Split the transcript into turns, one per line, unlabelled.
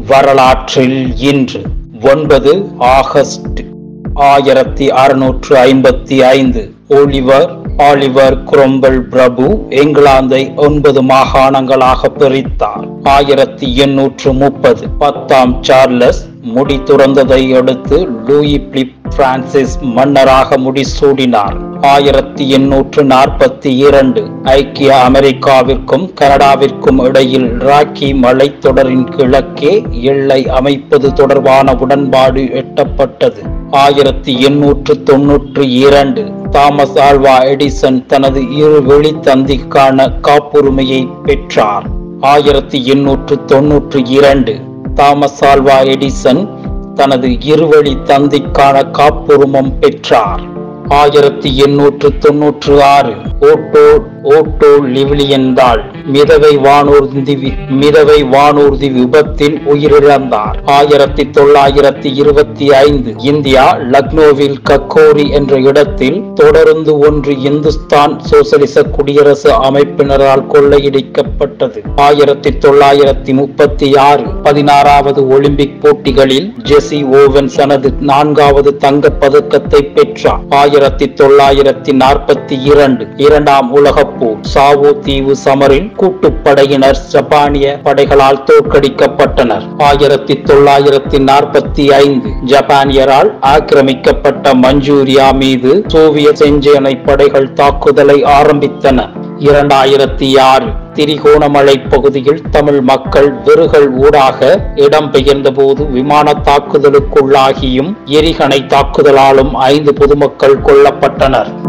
வரலாற்றில் இன்று ஒன்பது ஆகஸ்ட் ஆயிரத்தி அறுநூற்று ஐம்பத்தி ஐந்து ஒலிவர் ஆலிவர் குரோம்பல் பிரபு இங்கிலாந்தை ஒன்பது மாகாணங்களாக பிரித்தார் ஆயிரத்தி எண்ணூற்று முப்பது பத்தாம் சார்லஸ் முடி துறந்ததை அடுத்து லூயி பிலிப் பிரான்சிஸ் மன்னராக முடிசூடினார் ஆயிரத்தி எண்ணூற்று நாற்பத்தி இரண்டு ஐக்கிய அமெரிக்காவிற்கும் கனடாவிற்கும் இடையில் ராக்கி மலைத்தொடரின் கிழக்கே எல்லை அமைப்பது தொடர்பான உடன்பாடு எட்டப்பட்டது ஆயிரத்தி எண்ணூற்று தொன்னூற்று இரண்டு தாமஸ் ஆல்வா எடிசன் தனது இரு வெளித்தந்திக்கான காப்புரிமையை பெற்றார் ஆயிரத்தி எண்ணூற்று தொன்னூற்று இரண்டு தாமஸ் ஆல்வா எடிசன் தனது இருவழி தந்திக்கான காப்புரிமம் பெற்றார் ஆயிரத்தி எண்ணூற்று தொன்னூற்று ஆறு ஓட்டோ ஓட்டோ லிவிலியன்தால் மிதவை வானூர்தி வி- மிதவை வானூர்தி விபத்தில் உயிரிழந்தார் ஆயிரத்தி தொள்ளாயிரத்தி இருபத்தி ஐந்து இந்தியா லக்னோவில் கக்கோரி என்ற இடத்தில் தொடர்ந்து ஒன்று இந்துஸ்தான் சோசலிச குடியரசு அமைப்பினரால் கொள்ளையடிக்கப்பட்டது ஆயிரத்தி தொள்ளாயிரத்தி முப்பத்தி ஆறு பதினாறாவது ஒலிம்பிக் போட்டிகளில் ஜெசி ஓவன் தனது நான்காவது தங்கப் பதக்கத்தை பெற்றார் ஆயிரத்தி தொள்ளாயிரத்தி நாற்பத்தி இரண்டு இரண்டாம் உலகப் போர் சாவோ தீவு சமரில் கூட்டுப்படையினர் ஜப்பானிய படைகளால் தோற்கடிக்கப்பட்டனர் ஆயிரத்தி தொள்ளாயிரத்தி நாற்பத்தி ஐந்து ஜப்பானியரால் ஆக்கிரமிக்கப்பட்ட மஞ்சூரியா மீது சோவியத் செஞ்சேனை படைகள் தாக்குதலை ஆரம்பித்தன இரண்டாயிரத்தி ஆறு திரிகோணமலை பகுதியில் தமிழ் மக்கள் வெறுகள் ஊடாக இடம்பெயர்ந்த போது விமான தாக்குதலுக்குள்ளாகியும் எரிகணை தாக்குதலாலும் ஐந்து பொதுமக்கள் கொல்லப்பட்டனர்